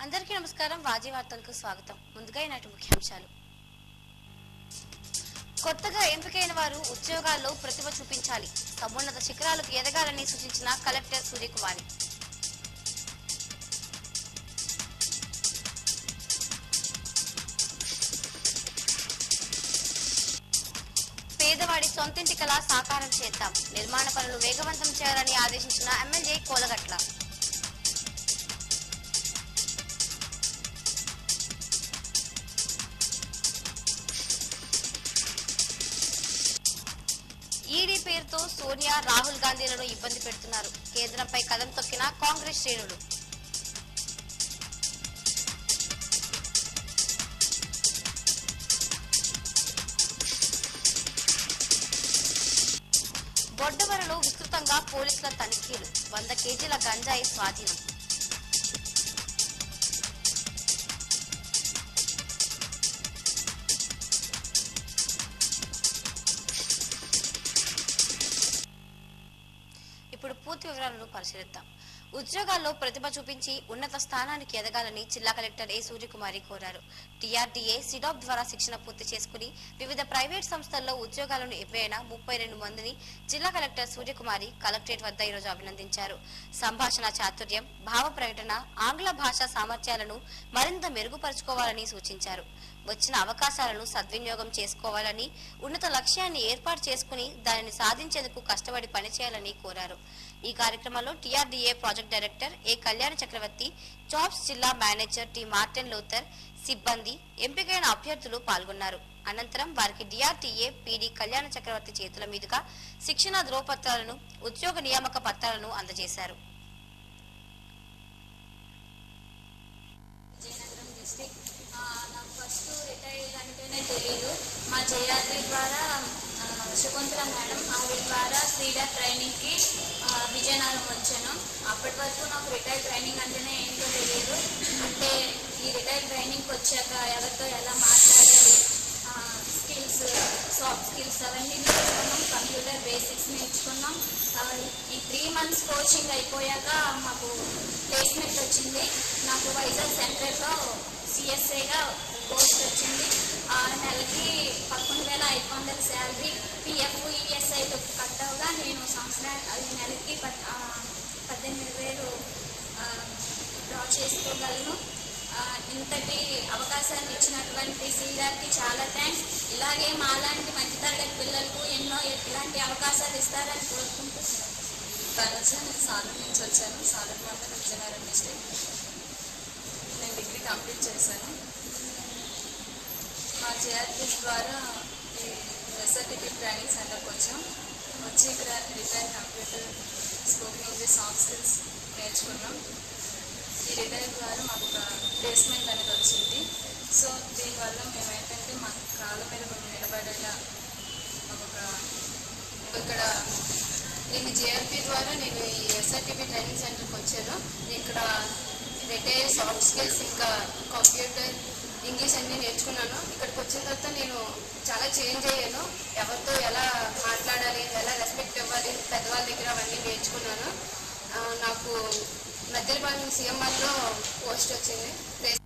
అందరికీ నమస్కారం వాజీ వార్తలకు స్వాగతం ముందుగా ఈనాటి ముఖ్యాంశాలు కొత్తగా ఎంపికైన వారు ఉద్యోగాల్లో ప్రతిభ చూపించాలి సమున్నత శిఖరాలకు ఎదగాలని సూచించిన కలెక్టర్ సూర్యకుమారి పేదవాడి సొంతింటి కళ సాకారం చేద్దాం నిర్మాణ పనులు వేగవంతం చేయాలని ఆదేశించిన ఎమ్మెల్యే కోలగట్ల ఈడీ పేరుతో సోనియా రాహుల్ గాంధీలను ఇబ్బంది పెడుతున్నారు కేంద్రంపై కదం తొక్కిన కాంగ్రెస్ శ్రేణులు బొడ్డవరలో విస్తృతంగా పోలీసుల తనిఖీలు వంద కేజీల గంజాయి స్వాధీనం ఇప్పుడు పూర్తి వివరాలను పరిశీలిద్దాం ఉద్యోగాల్లో ప్రతిభ చూపించి ఉన్నత స్థానానికి ఎదగాలని జిల్లా కలెక్టర్ ఏ సూర్యకుమారి కోరారు టీఆర్డీఏ సిడాప్ ద్వారా శిక్షణ పూర్తి చేసుకుని వివిధ ప్రైవేట్ సంస్థల్లో ఉద్యోగాలను ఇవ్వేన ముప్పై రెండు మందిని జిల్లా కలెక్టర్ సూర్యకుమారి కలెక్టరేట్ వద్ద ఈరోజు అభినందించారు సంభాషణ చాతుర్యం భావ ప్రకటన ఆంగ్ల భాషా సామర్థ్యాలను మరింత మెరుగుపరుచుకోవాలని సూచించారు వచ్చిన అవకాశాలను సద్వినియోగం చేసుకోవాలని ఉన్నత లక్ష్యాన్ని ఏర్పాటు చేసుకుని దానిని సాధించేందుకు కష్టపడి పనిచేయాలని కోరారు ఈ కార్యక్రమంలో టీఆర్డీఏ project director A Kalyana Chakravarthi jobs జిల్లా మేనేజర్ టి మార్టిన్ లూథర్ సిబ్బంది ఎంపికైన అభ్యర్థులు పాల్గొన్నారు అనంతరం వారికి డిఆర్టీఏ పీడీ కళ్యాణ చక్రవర్తి చేతుల మీదుగా శిక్షణ ధ్రువపత్రాలను ఉద్యోగ నియామక పత్రాలను అందజేశారు విజయనగరం డిస్టిక్ ఆ, నాకు ఫస్ట్ రిటైర్డ్ అంటేనే తెలియదు మా జయాద్రి ద్వారా ఆ, శకుంతల మేడం ఆవిడ ద్వారా క్రీడా ట్రైనింగ్కి ఆ, విజయనగరం వచ్చాను అప్పటి వరకు నాకు రిటైర్డ్ ట్రైనింగ్ అంటేనే ఏంటో తెలియదు అంటే ఈ రిటైర్డ్ ట్రైనింగ్కి వచ్చాక ఎవరితో ఎలా మాట్లాడాలి స్కిల్స్ సాఫ్ట్ స్కిల్స్ అవన్నీ నేర్చుకున్నాం కంప్యూటర్ బేసిక్స్ నేర్చుకున్నాం ఆ, ఈ త్రీ మంత్స్ కోచింగ్ అయిపోయాక మాకు ప్లేస్మెంట్ వచ్చింది నాకు వైజాగ్ సెంటర్లో సిఎస్ఏగా పోస్ట్ వచ్చింది ఆ నెలకి పదకొండు వేల ఐదు వందల శాలరీ పిఎఫ్ ఈఎస్ఐతో కట్ అవగా నేను సంవత్సరానికి నెలకి పద్ ఆ, పద్దెనిమిది వేలు డ్రా చేసుకోగలను ఆ, ఇంతటి అవకాశాన్ని ఇచ్చినటువంటి సీఆర్కి చాలా థ్యాంక్స్ ఇలాగే మాలాంటి మధ్యతరగతి పిల్లలకు ఎన్నో ఇలాంటి అవకాశాలు ఇస్తారని కోరుకుంటున్నాను తనుజ నేను సాలూరు నుంచి వచ్చాను సాలూరు మండలం విజయనగరం డిస్ట్రిక్ట్ నేను డిగ్రీ కంప్లీట్ చేశాను మా జేఆర్టీఎస్ ద్వారా ఈ ఎస్ఆర్టీపీ ట్రైనింగ్ సెంటర్కి వచ్చాం వచ్చి ఇక్కడ retire computer spoken English soft skills నేర్చుకున్నాం ఈ రిటైర్ ద్వారా మాకు ఒక ప్లేస్మెంట్ అనేది వచ్చింది సో దీనివల్ల మేము ఏంటంటే మా కాళ్ళ మీద మేము నిలబడేలా మాకు ఒక ఇక్కడ నేను జేఆర్పీ ద్వారా నేను ఈ ఎస్ఆర్టీపీ ట్రైనింగ్ సెంటర్కి వచ్చాను నేను ఇక్కడ రిటైర్ సాఫ్ట్ స్కిల్స్ ఇంకా కంప్యూటర్ ఇంగ్లీష్ అన్నీ నేర్చుకున్నాను ఇక్కడికి వచ్చిన తర్వాత నేను చాలా చేంజ్ అయ్యాను ఎవరితో ఎలా మాట్లాడాలి ఎలా రెస్పెక్ట్ ఇవ్వాలి పెద్దవాళ్ళ దగ్గర అవన్నీ నేర్చుకున్నాను ఆ, నాకు మధ్యపాలెం సీఎంఆర్లో పోస్ట్ వచ్చింది ప్లేస్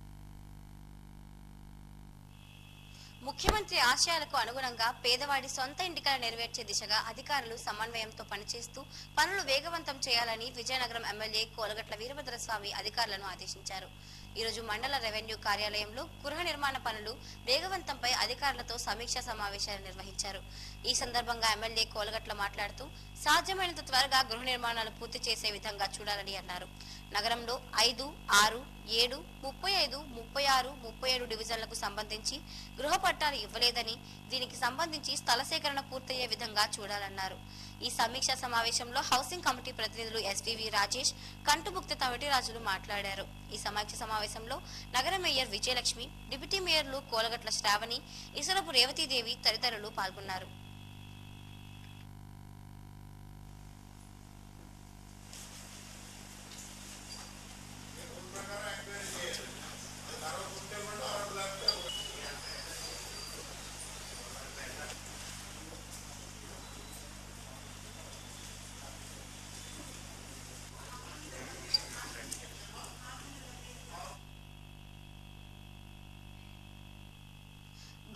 ముఖ్యమంత్రి ఆశయాలకు అనుగుణంగా పేదవాడి సొంత ఇంటికల నెరవేర్చే దిశగా అధికారులు సమన్వయంతో పనిచేస్తూ పనులు వేగవంతం చేయాలని విజయనగరం ఎమ్మెల్యే కోలగట్ల వీరభద్రస్వామి అధికారులను ఆదేశించారు ఈ రోజు మండల రెవెన్యూ కార్యాలయంలో గృహ నిర్మాణ పనులు వేగవంతంపై అధికారులతో సమీక్షా సమావేశాలు నిర్వహించారు ఈ సందర్భంగా ఎమ్మెల్యే కోలగట్ల మాట్లాడుతూ సాధ్యమైనంత త్వరగా గృహ నిర్మాణాలు పూర్తి చేసే విధంగా చూడాలని అన్నారు నగరంలో ఐదు ఆరు ఏడు ముప్పై ఐదు ముప్పై ఆరు ముప్పై ఏడు డివిజన్లకు సంబంధించి గృహ పట్టాలు ఇవ్వలేదని దీనికి సంబంధించి స్థల సేకరణ పూర్తయ్యే విధంగా చూడాలన్నారు ఈ సమీక్షా సమావేశంలో హౌసింగ్ కమిటీ ప్రతినిధులు ఎస్వివి రాజేష్ కంటుముక్తి తమిటిరాజులు మాట్లాడారు ఈ సమీక్ష సమావేశంలో నగర మేయర్ విజయలక్ష్మి డిప్యూటీ మేయర్లు కోలగట్ల శ్రావణి ఇసరపు రేవతీదేవి తదితరులు పాల్గొన్నారు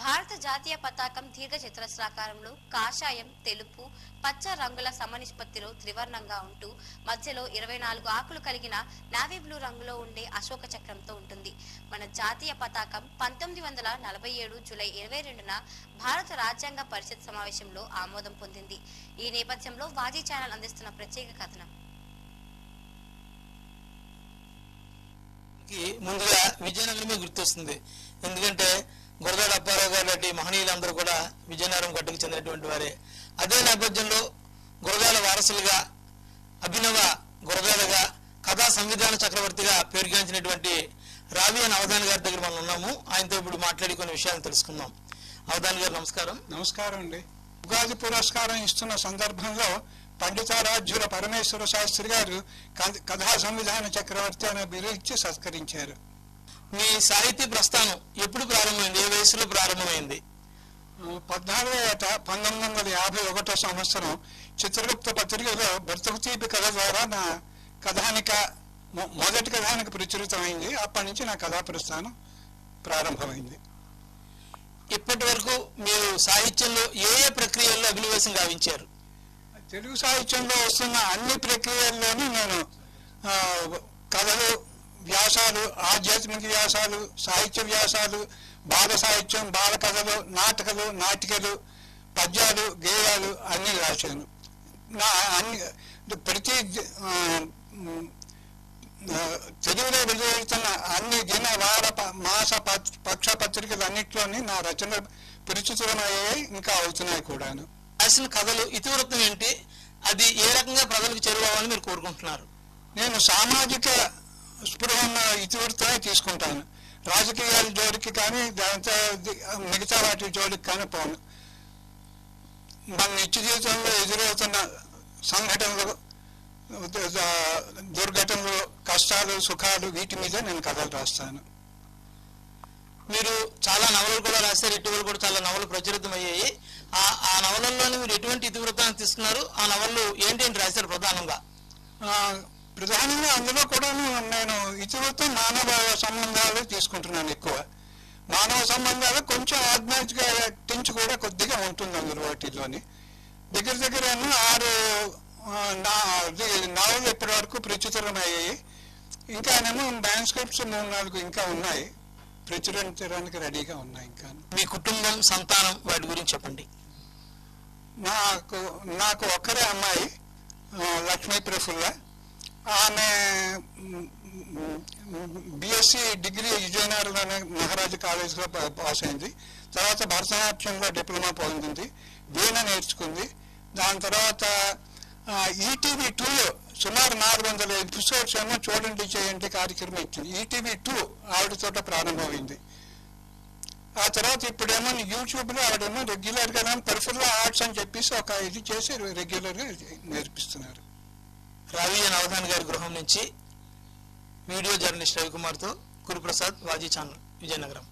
భారత జాతీయ పతాకం దీర్ఘ చతురస్రాకారంలో కాషాయం తెలుపు పచ్చ రంగుల సమనిష్పత్తిలో త్రివర్ణంగా ఉంటూ మధ్యలో ఇరవై నాలుగు ఆకులు కలిగిన నావీ బ్లూ రంగులో ఉండే అశోక చక్రంతో ఉంటుంది మన జాతీయ పతాకం పంతొమ్మిది వందల నలభై ఏడు జూలై ఇరవై రెండున భారత రాజ్యాంగ పరిషత్ సమావేశంలో ఆమోదం పొందింది ఈ నేపథ్యంలో వాజీ ఛానల్ అందిస్తున్న ప్రత్యేక కథనం కి ముందుగా విజయనగరమే గుర్తొస్తుంది ఎందుకంటే గురదాడ అప్పారావు గారు లాంటి మహనీయులందరూ కూడా విజయనగరం గట్టుకు చెందినటువంటి వారే అదే నేపథ్యంలో గురదాల వారసులుగా అభినవ గురదాడగా కథా సంవిధాన చక్రవర్తిగా పేరుగాంచినటువంటి రావి అని అవధాన్ గారి దగ్గర మనం ఉన్నాము ఆయనతో ఇప్పుడు మాట్లాడి కొన్ని విషయాలు తెలుసుకుందాం అవధాన్ గారు నమస్కారం నమస్కారం అండి ఉగాది పురస్కారం ఇస్తున్న సందర్భంలో పండితారాధ్యుల పరమేశ్వర శాస్త్రి గారు కథ- కథా సంవిధాన చక్రవర్తి అనే బిరుదు ఇచ్చి సత్కరించారు మీ సాహితీ ప్రస్థానం ఎప్పుడు ప్రారంభమైంది ఏ వయసులో ప్రారంభమైంది పద్నాలుగో ఏట పంతొమ్మిది వందల యాభై ఒకటో సంవత్సరం చిత్రగుప్త పత్రికలో బ్రతుకు తీపి కథ ద్వారా నా కథానిక మొ- మొదటి కథానిక ప్రచురితమైంది అప్పటి నుంచి నా కథా ప్రస్థానం ప్రారంభమైంది ఇప్పటి వరకు మీరు సాహిత్యంలో ఏ ఏ ప్రక్రియల్లో అభినవేశం గావించారు తెలుగు సాహిత్యంలో వస్తున్న అన్ని ప్రక్రియల్లోనూ నేను ఆ, కథలు వ్యాసాలు ఆధ్యాత్మిక వ్యాసాలు సాహిత్య వ్యాసాలు బాల సాహిత్యం బాల కథలు నాటకలు నాటికలు పద్యాలు గేయాలు అన్నీ రాశాను నా అన్ని ప్రతి ఆ, మ్, ఆ, తెలుగులో విడుదలవుతున్న అన్ని దిన వార ప- మాస పత్- పక్ష పత్రికలు అన్నింటిలోని నా రచన పరిచితమయ్యాయి ఇంకా అవుతున్నాయి కూడాను రాసిన కథలు ఇతివృత్తం ఏంటి అది ఏ రకంగా ప్రజలకు చేరుకోవాలని మీరు కోరుకుంటున్నారు నేను సామాజిక స్పృహ ఉన్న ఇతివృత్తమే తీసుకుంటాను రాజకీయాల జోలికి కానీ దాంతో ది- మిగతా వాటి జోలికి కానీ పోను మన నిత్య జీవితంలో ఎదురవుతున్న సంఘటనలు ద- ద- దుర్ఘటనలు కష్టాలు సుఖాలు వీటి మీద నేను కథలు రాస్తాను మీరు చాలా నవలలు కూడా రాశారు ఇటీవల కూడా చాలా నవలు ప్రచురితమయ్యాయి ఆ ఆ నవలల్లోని మీరు ఎటువంటి ఇతివృత్తాన్ని తీసుకున్నారు ఆ నవలు ఏంటేంటి రాశారు ప్రధానంగా ఆ, ప్రధానంగా అందులో కూడా నేను ఇతివృత్తం మానవ సంబంధాలు తీసుకుంటున్నాను ఎక్కువ మానవ సంబంధాలు కొంచెం ఆధ్యాత్మిక టించ్ కూడా కొద్దిగా ఉంటుంది అందులో వాటిలోని దగ్గర దగ్గర ఏమో ఆరు ఆ, నా అది నవలు ఇప్పటి వరకు ప్రచురితమయ్యాయి ఇంకానేమో మ్యాన్స్క్రిప్ట్స్ మూడు నాలుగు ఇంకా ఉన్నాయి ప్రచురించడానికి రెడీగా ఉన్నాయి ఇంకా మీ కుటుంబం సంతానం వాటి గురించి చెప్పండి నాకు నాకు ఒక్కరే అమ్మాయి ఆ, లక్ష్మీ ప్రఫుల్ల ఆమె బిఎస్సి డిగ్రీ విజయనగరంలోనే మహారాజు కాలేజీలో పా- పాస్ అయింది తర్వాత భరతనాట్యంలో డిప్లొమా పొందింది వీణ నేర్చుకుంది దాని తర్వాత ఈటీవీ టూలో సుమారు నాలుగు వందల ఎపిసోడ్స్ ఏమో చూడండి చేయండి కార్యక్రమం ఇచ్చింది ఈటీవీ టూ ఆవిడతోట ప్రారంభమైంది ఆ తర్వాత ఇప్పుడేమో యూట్యూబ్లో ఆవిడేమో రెగ్యులర్గా పర్ఫుల్ ఆర్ట్స్ అని చెప్పేసి ఒక ఇది చేసి రెగ్యులర్గా నేర్పిస్తున్నారు రవి అని అవధాన్ గారి గృహం నుంచి వీడియో జర్నలిస్ట్ రవికుమార్తో గురుప్రసాద్ వాజీ ఛానల్ విజయనగరం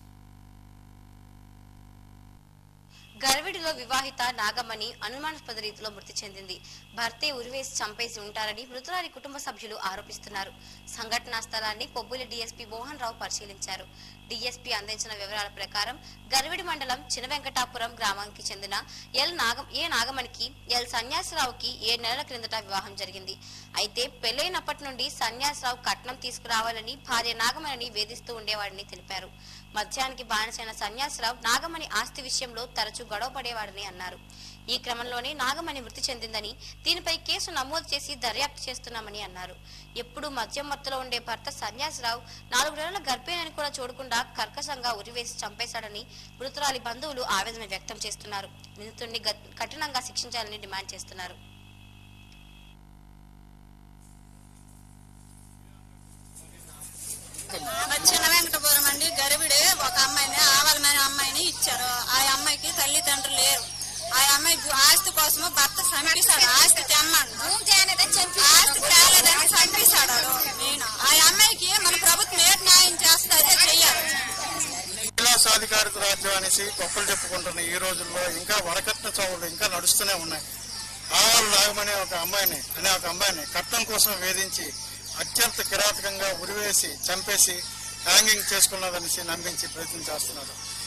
గర్విడిలో వివాహిత నాగమణి అనుమానాస్పద రీతిలో మృతి చెందింది భర్తే ఉరివేసి చంపేసి ఉంటారని మృతురాలి కుటుంబ సభ్యులు ఆరోపిస్తున్నారు సంఘటనా స్థలాన్ని కొబ్బులి డీఎస్పీ మోహన్ రావు పరిశీలించారు డీఎస్పీ అందించిన వివరాల ప్రకారం గర్విడి మండలం చినవెంకటాపురం గ్రామానికి చెందిన ఎల్ నాగం ఏ నాగమణికి ఎల్ సన్యాసరావుకి ఏడు నెలల క్రిందట వివాహం జరిగింది అయితే పెళ్లైనప్పటి నుండి సన్యాసరావు కట్నం తీసుకురావాలని భార్య నాగమణిని వేధిస్తూ ఉండేవాడని తెలిపారు మద్యానికి బానిసైన సన్యాసరావు నాగమణి ఆస్తి విషయంలో తరచూ గొడవ పడేవాడని అన్నారు ఈ క్రమంలోనే నాగమణి మృతి చెందిందని దీనిపై కేసు నమోదు చేసి దర్యాప్తు చేస్తున్నామని అన్నారు ఎప్పుడు మద్యం మత్తులో ఉండే భర్త సన్యాసరావు నాలుగు నెలల గర్భిణిని కూడా చూడకుండా కర్కశంగా ఉరివేసి చంపేశాడని మృతురాలి బంధువులు ఆవేదన వ్యక్తం చేస్తున్నారు నిందితుడిని గ- కఠినంగా శిక్షించాలని డిమాండ్ చేస్తున్నారు చిన్న వెంకటపురం అండి గరిబిడే ఒక అమ్మాయిని ఆవలమైన అమ్మాయిని ఇచ్చారు ఆ అమ్మాయికి తల్లిదండ్రులు లేరు ఆ అమ్మాయి జు- ఆస్తి కోసము భర్త చంపేశాడు ఆస్తి తెమ్మను ఆస్తి తేలేదని చంపేశాడు వాడు. నేను ఆ అమ్మాయికి మన ప్రభుత్వం ఏ న్యాయం చేస్తే అదే చెయ్యాలి మహిళా సాధికారిత రాజ్యం అనేసి గొప్పలు చెప్పుకుంటున్న ఈ రోజుల్లో ఇంకా వరకట్న చౌలు ఇంకా నడుస్తూనే ఉన్నాయి ఆవాలు నాగమనే ఒక అమ్మాయిని అనే ఒక అమ్మాయిని కట్నం కోసం వేధించి అత్యంత కిరాతకంగా ఉరివేసి చంపేసి హ్యాంగింగ్ చేసుకున్నదనేసి నమ్మించి ప్రయత్నం చేస్తున్నారు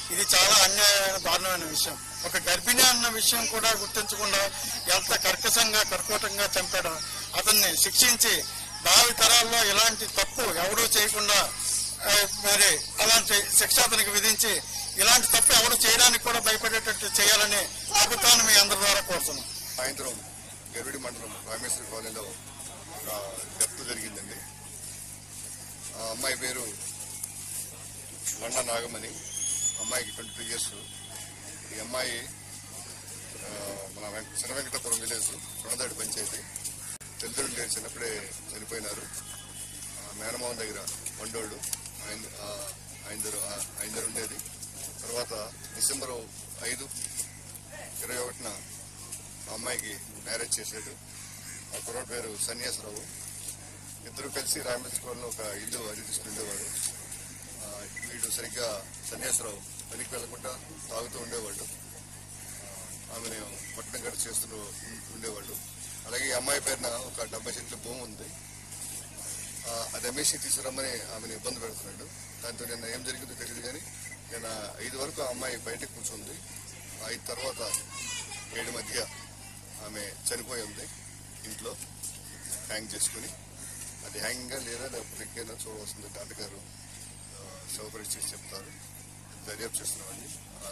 ఇది చాలా అన్యాయమైన దారుణమైన విషయం ఒక గర్భిణి అన్న విషయం కూడా గుర్తించకుండా ఎంత కర్కశంగా కర్కోటంగా చంపాడో అతన్ని శిక్షించి భావి తరాల్లో ఇలాంటి తప్పు ఎవడూ చేయకుండా ఆ, మరి అలాంటి శిక్ష అతనికి విధించి ఇలాంటి తప్పు ఎవరు చేయడానికి కూడా భయపడేటట్టు చేయాలని ప్రభుత్వాన్ని మీ అందరి ద్వారా కోరుతున్నాం సాయంత్రం గర్విడి మండలం రామేశ్వరి కాలనీలో ఒక డెత్ జరిగిందండి ఆ అమ్మాయి పేరు లండ నాగమణి అమ్మాయికి ట్వంటీ టూ ఇయర్స్ ఈ అమ్మాయి ఆ, మన వెంక- చిన్న వెంకటపురం విలేజ్ కొనదాడి పంచాయతీ తల్లిదండ్రులు లేరు చిన్నప్పుడే చనిపోయినారు ఆ, మేనమావన్ దగ్గర వండోళ్ళు ఆయన ఆ, ఆయన దగ్గర ఆ- ఆయన దగ్గర ఉండేది తర్వాత డిసెంబర్ ఐదు ఇరవై ఒకటిన ఆ అమ్మాయికి మ్యారేజ్ చేశాడు ఆ కుర్రాడు పేరు సన్యాసరావు ఇద్దరు కలిసి రామేశ్వరంలో ఒక ఇల్లు అది తీసుకుండేవాడు ఆ, వీడు సరిగ్గా సన్యాసరావు పనికి వెళ్లకుండా తాగుతూ ఉండేవాడు ఆ, ఆమెను పట్టణం గడి చేస్తూ ఉండేవాళ్ళు అలాగే ఈ అమ్మాయి పేరున ఒక డెబ్బై సెంట్ల భూమి ఉంది ఆ, అది అమ్మేసి తీసుకురమ్మని ఆమెను ఇబ్బంది పెడుతున్నాడు దాంతో నిన్న ఏం జరిగిందో తెలియదు కానీ నిన్న ఐదు వరకు ఆ అమ్మాయి బయటకు కూర్చుంది ఐదు తర్వాత ఏడు మధ్య ఆమె చనిపోయి ఉంది ఇంట్లో హ్యాంగ్ చేసుకుని అది హ్యాంగింగ్గా లేదా లేకపోతే ఇంకేనా చూడవలసింది డాక్టర్ గారు శవపరీక్ష చేసి చెప్తారు దర్యాప్తు చేస్తున్నామండి ఆ,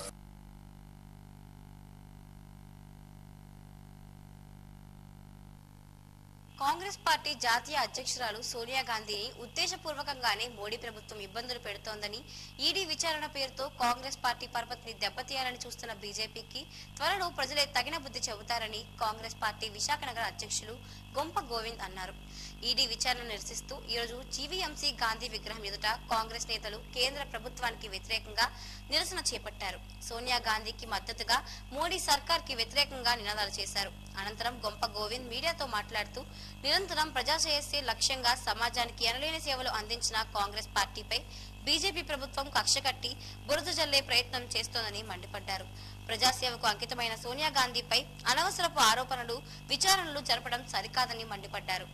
కాంగ్రెస్ పార్టీ జాతీయ అధ్యక్షురాలు సోనియా గాంధీని ఉద్దేశపూర్వకంగానే మోడీ ప్రభుత్వం ఇబ్బందులు పెడుతోందని ఈడీ విచారణ పేరుతో కాంగ్రెస్ పార్టీ పరపతిని దెబ్బతీయాలని చూస్తున్న బీజేపీకి త్వరలో ప్రజలే తగిన బుద్ధి చెబుతారని కాంగ్రెస్ పార్టీ విశాఖ నగర అధ్యక్షులు గొంప గోవింద్ అన్నారు ఈడీ విచారణ నిరసిస్తూ ఈరోజు జీవీఎంసీ గాంధీ విగ్రహం ఎదుట కాంగ్రెస్ నేతలు కేంద్ర ప్రభుత్వానికి వ్యతిరేకంగా నిరసన చేపట్టారు సోనియా గాంధీకి మద్దతుగా మోడీ సర్కార్ కి వ్యతిరేకంగా నినాదాలు చేశారు అనంతరం గొంప గోవింద్ మీడియాతో మాట్లాడుతూ నిరంతరం ప్రజాశ్రేయస్సే లక్ష్యంగా సమాజానికి ఎనలేని సేవలు అందించిన కాంగ్రెస్ పార్టీపై బీజేపీ ప్రభుత్వం కక్ష కట్టి బురద జల్లే ప్రయత్నం చేస్తోందని మండిపడ్డారు ప్రజాసేవకు అంకితమైన సోనియా గాంధీపై అనవసరపు ఆరోపణలు విచారణలు జరపడం సరికాదని మండిపడ్డారు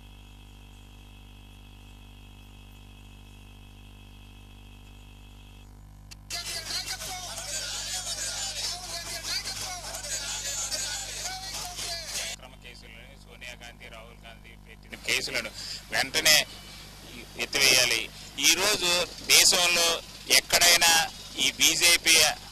అక్రమ కేసులను సోనియా గాంధీ రాహుల్ గాంధీ పెట్టిన కేసులను వెంటనే ఎత్తివేయాలి ఈ రోజు దేశంలో ఎక్కడైనా ఈ బీజేపీ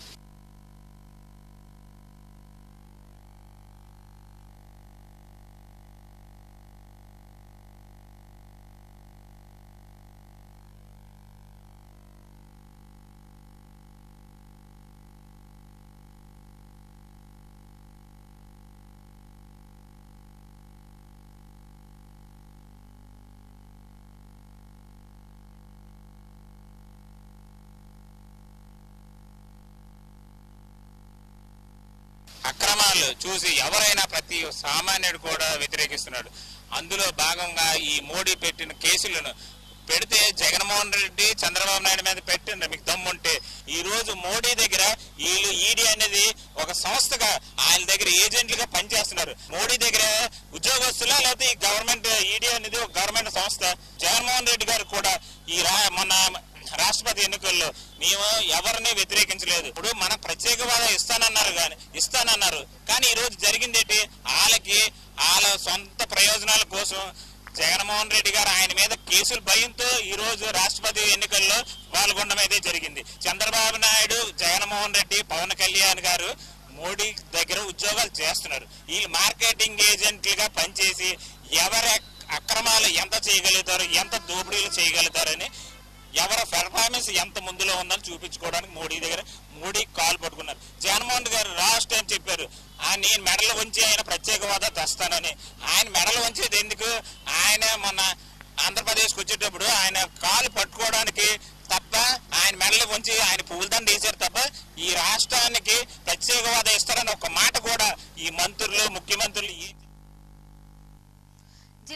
అక్రమాలు చూసి ఎవరైనా ప్రతి సామాన్యుడు కూడా వ్యతిరేకిస్తున్నాడు అందులో భాగంగా ఈ మోడీ పెట్టిన కేసులను పెడితే జగన్మోహన్ రెడ్డి చంద్రబాబు నాయుడు మీద పెట్టిండ్రు మీకు దమ్ముంటే ఈ రోజు మోడీ దగ్గర వీళ్ళు ఈడీ అనేది ఒక సంస్థగా ఆయన దగ్గర ఏజెంట్లుగా పనిచేస్తున్నారు మోడీ దగ్గర ఉద్యోగస్తులా లేకపోతే ఈ గవర్నమెంట్ ఈడీ అనేది ఒక గవర్నమెంట్ సంస్థ జగన్మోహన్ రెడ్డి గారు కూడా ఈ రా మొన్న రాష్ట్రపతి ఎన్నికల్లో మేము ఎవరిని వ్యతిరేకించలేదు ఇప్పుడు మన ప్రత్యేక హోదా ఇస్తానన్నారు కానీ ఇస్తానన్నారు కానీ ఈ రోజు జరిగింది ఏంటి వాళ్ళకి వాళ్ళ సొంత ప్రయోజనాల కోసం జగన్మోహన్ రెడ్డి గారు ఆయన మీద కేసులు భయంతో ఈ రోజు రాష్ట్రపతి ఎన్నికల్లో పాల్గొనడం అయితే జరిగింది చంద్రబాబు నాయుడు జగన్మోహన్ రెడ్డి పవన్ కళ్యాణ్ గారు మోడీ దగ్గర ఉద్యోగాలు చేస్తున్నారు వీళ్ళు మార్కెటింగ్ ఏజెంట్లుగా పనిచేసి ఎవరి అక్రమాలు ఎంత చేయగలుగుతారు ఎంత దోపిడీలు చేయగలుగుతారని ఎవరి పెర్ఫార్మెన్స్ ఎంత ముందులో ఉందని చూపించుకోవడానికి మోడీ దగ్గర మోడీ కాల్ పట్టుకున్నారు జగన్మోహన్ గారు లాస్ట్ టైం చెప్పారు ఆ నేను మెడలు వంచి ఆయన ప్రత్యేక హోదా తెస్తానని ఆయన మెడలు వంచేది ఎందుకు ఆయన మొన్న ఆంధ్రప్రదేశ్కి వచ్చేటప్పుడు ఆయన కాలు పట్టుకోవడానికి తప్ప ఆయన మెడలు వంచి ఆయన పువ్వులదండ వేశారు తప్ప ఈ రాష్ట్రానికి ప్రత్యేక హోదా ఇస్తారని ఒక మాట కూడా ఈ మంత్రులు ముఖ్యమంత్రులు ఈ జిల్లా కాంగ్రెస్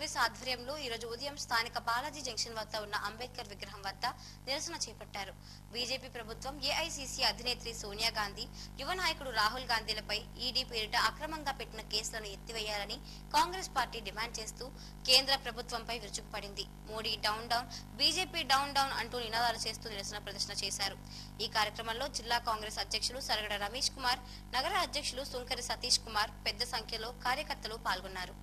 కాంగ్రెస్ ఆధ్వర్యంలో ఈ రోజు ఉదయం స్థానిక బాలాజీ జంక్షన్ వద్ద ఉన్న అంబేద్కర్ విగ్రహం వద్ద నిరసన చేపట్టారు బీజేపీ ప్రభుత్వం ఏఐసీసీ అధినేత్రి సోనియా గాంధీ యువ నాయకుడు రాహుల్ గాంధీలపై ఈడీ పేరిట అక్రమంగా పెట్టిన కేసులను ఎత్తివేయాలని కాంగ్రెస్ పార్టీ డిమాండ్ చేస్తూ కేంద్ర ప్రభుత్వంపై విరుచుకుపడింది Modi down down BJP down down అంటూ నినాదాలు చేస్తూ నిరసన ప్రదర్శన చేశారు ఈ కార్యక్రమంలో జిల్లా కాంగ్రెస్ అధ్యక్షులు సరగడ రమేష్ కుమార్ నగర అధ్యక్షులు సుంకరి సతీష్ కుమార్ పెద్ద సంఖ్యలో కార్యకర్తలు పాల్గొన్నారు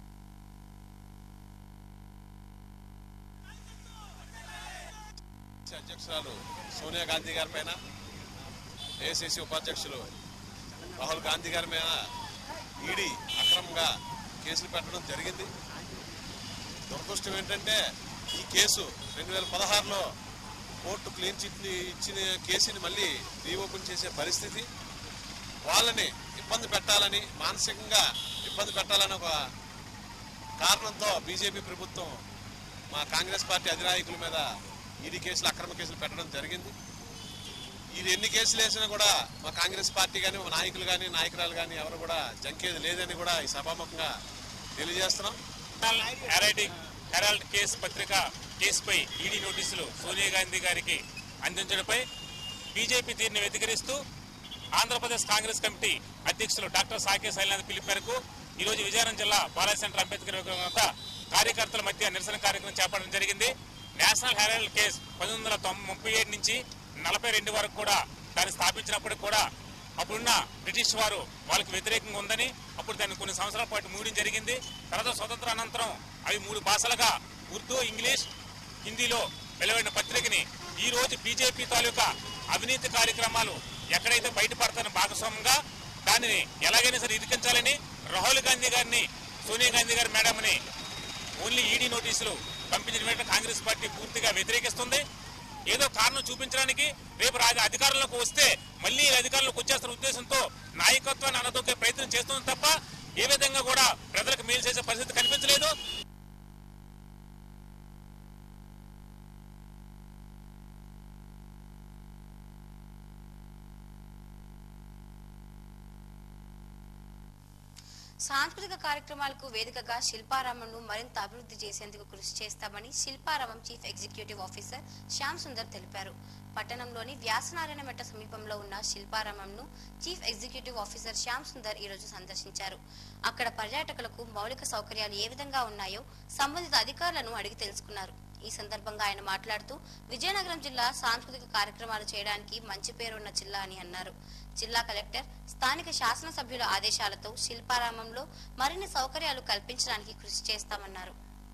అధ్యక్షురాలు సోనియా గాంధీ గారి పైన ఏసీసీ ఉపాధ్యక్షులు రాహుల్ గాంధీ గారి మీద ఈడీ అక్రమంగా కేసులు పెట్టడం జరిగింది దురదృష్టం ఏంటంటే ఈ కేసు రెండు వేల పదహారులో కోర్టు క్లీన్ చిట్ ఇచ్చిన కేసుని మళ్ళీ రీఓపెన్ చేసే పరిస్థితి వాళ్ళని ఇబ్బంది పెట్టాలని మానసికంగా ఇబ్బంది పెట్టాలని ఒక కారణంతో బీజేపీ ప్రభుత్వం మా కాంగ్రెస్ పార్టీ అధినాయకుల మీద ఈడీ కేసులు అక్రమ కేసులు పెట్టడం జరిగింది ఇది ఎన్ని కేసులు వేసినా కూడా మా కాంగ్రెస్ పార్టీ కానీ మా నాయకులు కానీ నాయకురాలు కానీ ఎవరు కూడా జంకేది లేదని కూడా ఈ సభాముఖంగా తెలియజేస్తున్నాం హెరాల్డ్ హెరాల్డ్ కేసు పత్రిక కేసుపై ఈడీ నోటీసులు సోనియా గాంధీ గారికి అందించడంపై బీజేపీ తీరుని వ్యతికరిస్తూ ఆంధ్రప్రదేశ్ కాంగ్రెస్ కమిటీ అధ్యక్షులు డాక్టర్ సాకే శైలనాథ్ పిలుపు మేరకు ఈరోజు విజయనగరం జిల్లా బాలాజీ సెంటర్ అంబేద్కర్ విగ్రహం వద్ద కార్యకర్తల మధ్య నిరసన కార్యక్రమం చేపట్టడం జరిగింది నేషనల్ హెరాల్డ్ కేసు పంతొమ్మిది వందల తొం- ముప్పై ఏడు నుంచి నలభై రెండు వరకు కూడా దాన్ని స్థాపించినప్పటికి కూడా అప్పుడున్న బ్రిటిష్ వారు వాళ్ళకి వ్యతిరేకంగా ఉందని అప్పుడు దాన్ని కొన్ని సంవత్సరాల పాటు మూయడం జరిగింది తర్వాత స్వతంత్ర అనంతరం అవి మూడు భాషలుగా ఉర్దూ ఇంగ్లీష్ హిందీలో వెలువడిన పత్రికని ఈ రోజు బీజేపీ తాలూకా అవినీతి కార్యక్రమాలు ఎక్కడైతే బయటపడతానో భాగస్వామ్యంగా దానిని ఎలాగైనా సరే ఇరికించాలని రాహుల్ గాంధీ గారిని సోనియా గాంధీ గారి మేడంని ఓన్లీ ఈడీ నోటీసులు పంపించిన వెంటనే కాంగ్రెస్ పార్టీ పూర్తిగా వ్యతిరేకిస్తుంది ఏదో కారణం చూపించడానికి రేపు రాజ అధికారంలోకి వస్తే మళ్ళీ ఈ అధికారంలోకి వచ్చేస్తున్న ఉద్దేశంతో నాయకత్వాన్ని అనదొక్కే ప్రయత్నం చేస్తుంది తప్ప ఏ విధంగా కూడా ప్రజలకు మేలు చేసే పరిస్థితి కనిపించలేదు సాంస్కృతిక కార్యక్రమాలకు వేదికగా శిల్పారామంను మరింత అభివృద్ధి చేసేందుకు కృషి చేస్తామని Shilparamam chief executive officer Shyam Sundar తెలిపారు పట్టణంలోని వ్యాసనారాయణ మెట్ట సమీపంలో ఉన్న శిల్పారామంను chief executive officer Shyam Sundar ఈ రోజు సందర్శించారు అక్కడ పర్యాటకులకు మౌలిక సౌకర్యాలు ఏ విధంగా ఉన్నాయో సంబంధిత అధికారులను అడిగి తెలుసుకున్నారు ఈ సందర్భంగా ఆయన మాట్లాడుతూ విజయనగరం జిల్లా సాంస్కృతిక కార్యక్రమాలు చేయడానికి మంచి పేరున్న జిల్లా అని అన్నారు జిల్లా కలెక్టర్ స్థానిక శాసనసభ్యుల ఆదేశాలతో శిల్పారామంలో మరిన్ని సౌకర్యాలు కల్పించడానికి కృషి చేస్తామన్నారు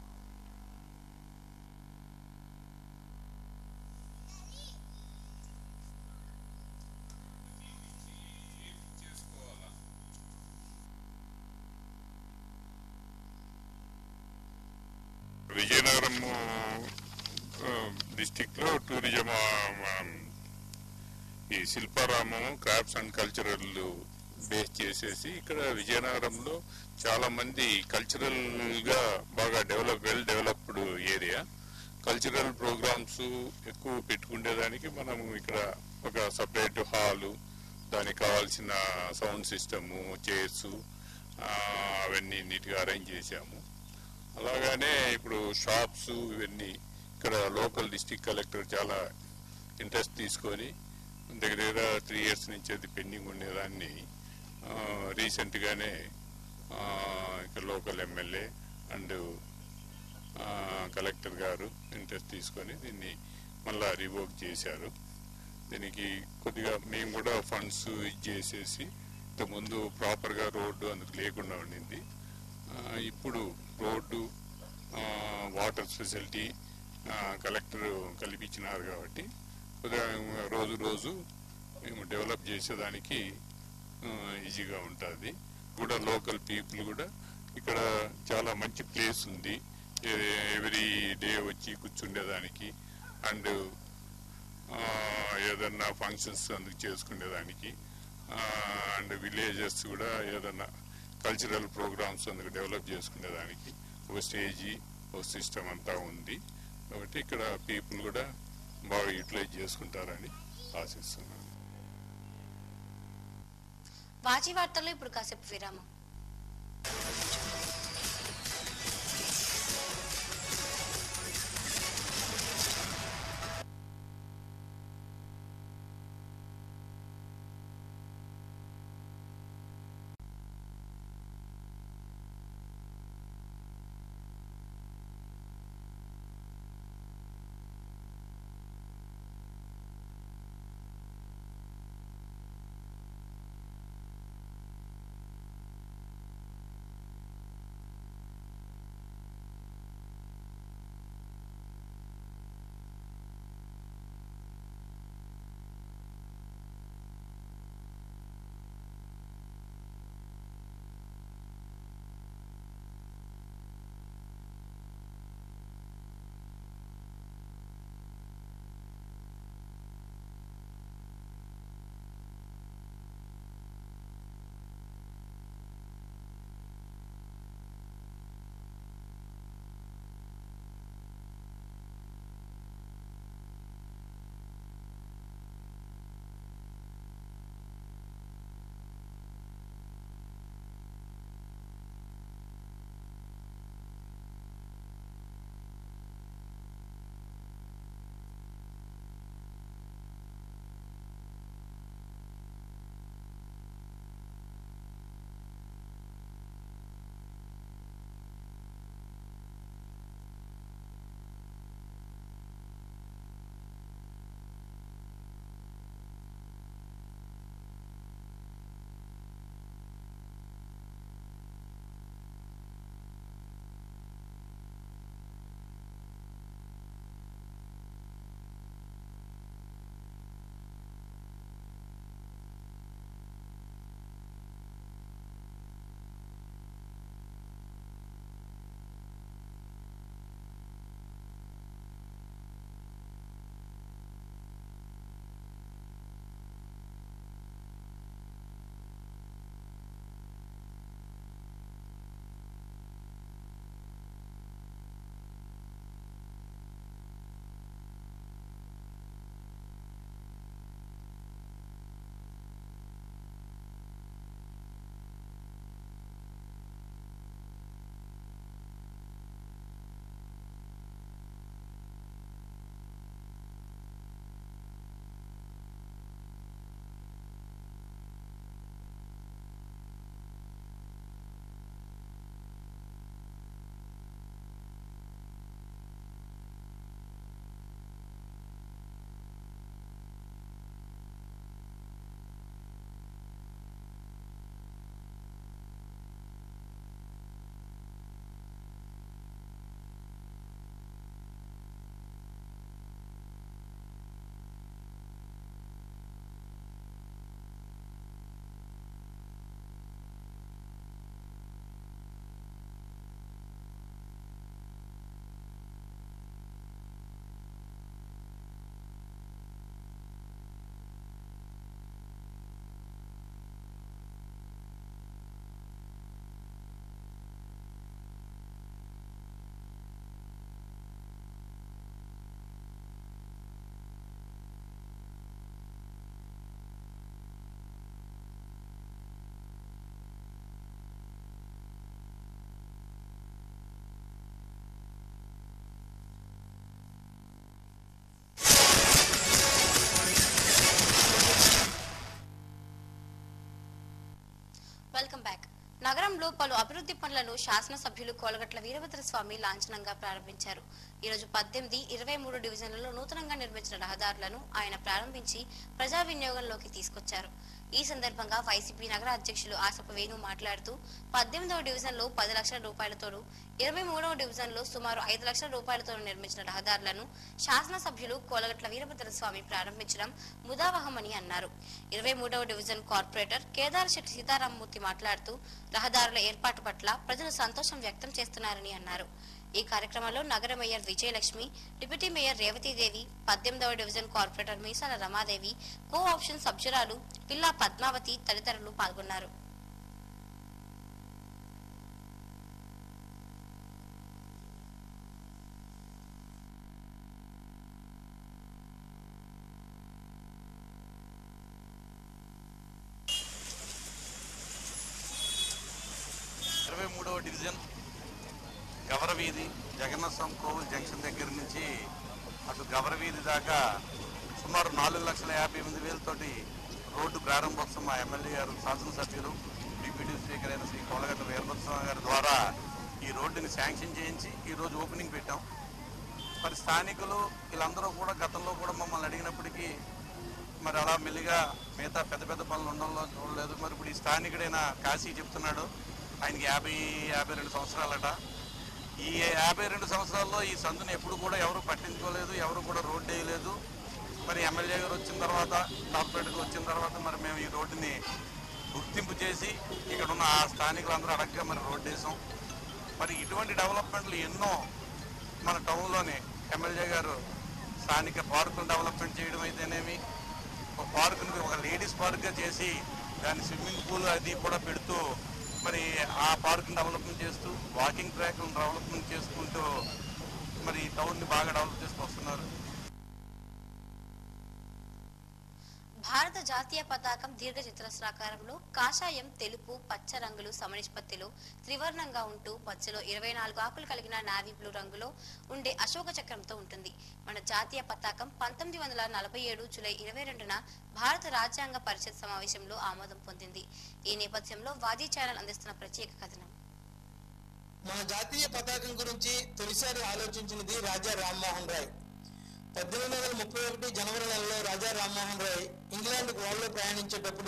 విజయనగరం డిస్టిక్ లో టూరిజం ఆ, ఆ, ఈ Shilparamam crafts and cultural base చేసేసి ఇక్కడ విజయనగరంలో చాలా మంది కల్చరల్ గా బాగా develop well developed area cultural programmes ఎక్కువ పెట్టుకునేదానికి మనం ఇక్కడ ఒక సపరేట్ హాలు దానికి కావాల్సిన సౌండ్ సిస్టము చైర్స్ అవన్నీ నీట్గా అరేంజ్ చేశాము అలాగానే ఇప్పుడు షాప్స్ ఇవన్నీ ఇక్కడ లోకల్ డిస్టిక్ కలెక్టర్ చాలా ఇంట్రెస్ట్ తీసుకొని దగ్గర దగ్గర త్రీ ఇయర్స్ నుంచి అది పెండింగ్ ఉండేదాన్ని రీసెంట్గానే ఇక్కడ లోకల్ ఎమ్మెల్యే అండ్ కలెక్టర్ గారు ఇంట్రెస్ట్ తీసుకొని దీన్ని మళ్ళా రివోక్ చేశారు దీనికి కొద్దిగా మేము కూడా ఫండ్స్ ఇచ్చేసేసి ఇంతకుముందు ప్రాపర్గా రోడ్డు అందుకు లేకుండా ఉండింది ఆ, ఇప్పుడు రోడ్డు ఆ, వాటర్ ఫెసిలిటీ ఆ, కలెక్టర్ కల్పించినారు కాబట్టి కొద్దిగా రోజు రోజు మేము డెవలప్ చేసేదానికి ఆ, ఈజీగా ఉంటుంది కూడా లోకల్ పీపుల్ కూడా ఇక్కడ చాలా మంచి ప్లేస్ ఉంది ఎవ్రీ డే వచ్చి కూర్చుండేదానికి అండ్ ఏదన్నా ఫంక్షన్స్ అందుకు చేసుకునేదానికి అండ్ విలేజెస్ కూడా ఏదన్నా కల్చరల్ ప్రోగ్రామ్స్ అందుకు డెవలప్ చేసుకునేదానికి ఒక స్టేజీ ఒక సిస్టమ్ అంతా ఉంది కాబట్టి ఇక్కడ పీపుల్ కూడా బాగా యూటిలైజ్ చేసుకుంటారని ఆశిస్తున్నాను వాచి వార్తల్లో ఇప్పుడు కాసేపు విరామం నగరంలో పలు అభివృద్ధి పనులను శాసనసభ్యులు కోలగట్ల వీరభద్ర స్వామి లాంఛనంగా ప్రారంభించారు ఈ రోజు పద్దెనిమిది ఇరవై మూడు డివిజన్లలో నూతనంగా నిర్మించిన రహదారులను ఆయన ప్రారంభించి ప్రజా వినియోగంలోకి తీసుకొచ్చారు ఈ సందర్భంగా వైసీపీ నగర అధ్యక్షులు ఆసప వేణు మాట్లాడుతూ పద్దెనిమిదవ డివిజన్ లో పది లక్షల రూపాయలతోనూ ఇరవై మూడవ డివిజన్ లో సుమారు ఐదు లక్షల రూపాయలతో నిర్మించిన రహదారులను శాసనసభ్యులు కోలగట్ల వీరభద్ర స్వామి ప్రారంభించడం ముదావహమని అన్నారు ఇరవై మూడవ డివిజన్ కార్పొరేటర్ కేదార్ శెట్టి సీతారామమూర్తి మాట్లాడుతూ రహదారుల ఏర్పాటు పట్ల ప్రజలు సంతోషం వ్యక్తం చేస్తున్నారని అన్నారు ఈ కార్యక్రమంలో నగర mayor Vijayalakshmi deputy mayor Revathidevi పద్దెనిమిదవ division corporator Meesala Ramadevi co-option సభ్యురాలు పిల్లా పద్మావతి తదితరులు పాల్గొన్నారు ఇరవై మూడవ డివిజన్ గవరవీధి జగన్నాథం కోవిల్ జంక్షన్ దగ్గర నుంచి అటు గవరవీధి దాకా సుమారు నాలుగు లక్షల యాభై ఎనిమిది వేలతోటి రోడ్డు ప్రారంభోత్సవం మా ఎమ్మెల్యే గారు శాసనసభ్యులు డిప్యూటీ స్పీకర్ అయిన శ్రీ కోలగట్ట వీరభద్రస్వామి గారి ద్వారా ఈ రోడ్డుని శాంక్షన్ చేయించి ఈరోజు ఓపెనింగ్ పెట్టాం మరి స్థానికులు వీళ్ళందరూ కూడా గతంలో కూడా మమ్మల్ని అడిగినప్పటికీ మరి అలా మెల్లిగా మిగతా పెద్ద పెద్ద పనులు ఉండడంలో చూడలేదు మరి ఇప్పుడు ఈ స్థానికుడైన కాశీ చెప్తున్నాడు ఆయనకి యాభై యాభై రెండు సంవత్సరాలట ఈ యాభై రెండు సంవత్సరాల్లో ఈ సందుని ఎప్పుడు కూడా ఎవరు పట్టించుకోలేదు ఎవరు కూడా రోడ్డు వేయలేదు మరి ఎమ్మెల్యే గారు వచ్చిన తర్వాత కార్పొరేటర్ వచ్చిన తర్వాత మరి మేము ఈ రోడ్డుని గుర్తింపు చేసి ఇక్కడ ఉన్న ఆ స్థానికులందరూ అడగగా మరి రోడ్డు వేసాం మరి ఇటువంటి డెవలప్మెంట్లు ఎన్నో మన టౌన్లోనే ఎమ్మెల్యే గారు స్థానిక పార్కులు డెవలప్మెంట్ చేయడం అయితేనేమి ఒక పార్కుని ఒక లేడీస్ పార్క్గా చేసి దాని స్విమ్మింగ్ పూల్ అది కూడా పెడుతూ మరి ఆ పార్క్ని డెవలప్మెంట్ చేస్తూ వాకింగ్ ట్రాక్లను డెవలప్మెంట్ చేసుకుంటూ మరి ఈ టౌన్ని బాగా డెవలప్ చేసుకొస్తున్నారు భారత జాతీయ పతాకం దీర్ఘ చతురస్రాకారంలో కాషాయం తెలుపు పచ్చ రంగులు సమనిష్పత్తిలో త్రివర్ణంగా ఉంటూ పచ్చలో ఇరవై నాలుగు ఆకులు కలిగిన నావీ బ్లూ రంగులో ఉండే అశోక చక్రంతో ఉంటుంది మన జాతీయ పతాకం పంతొమ్మిది వందల నలభై ఏడు జూలై ఇరవై రెండున భారత రాజ్యాంగ పరిషత్ సమావేశంలో ఆమోదం పొందింది ఈ నేపథ్యంలో వాదీ ఛానల్ అందిస్తున్న ప్రత్యేక కథనం మన జాతీయ పతాకం గురించి తొలిసారి ఆలోచించినది రాజా రామ్మోహన్ రాయ్ పద్దెనిమిది వందల ముప్పై ఒకటి జనవరి నెలలో రాజా రామ్మోహన్ రాయ్ ఇంగ్లాండ్కు ఓడలో ప్రయాణించేటప్పుడు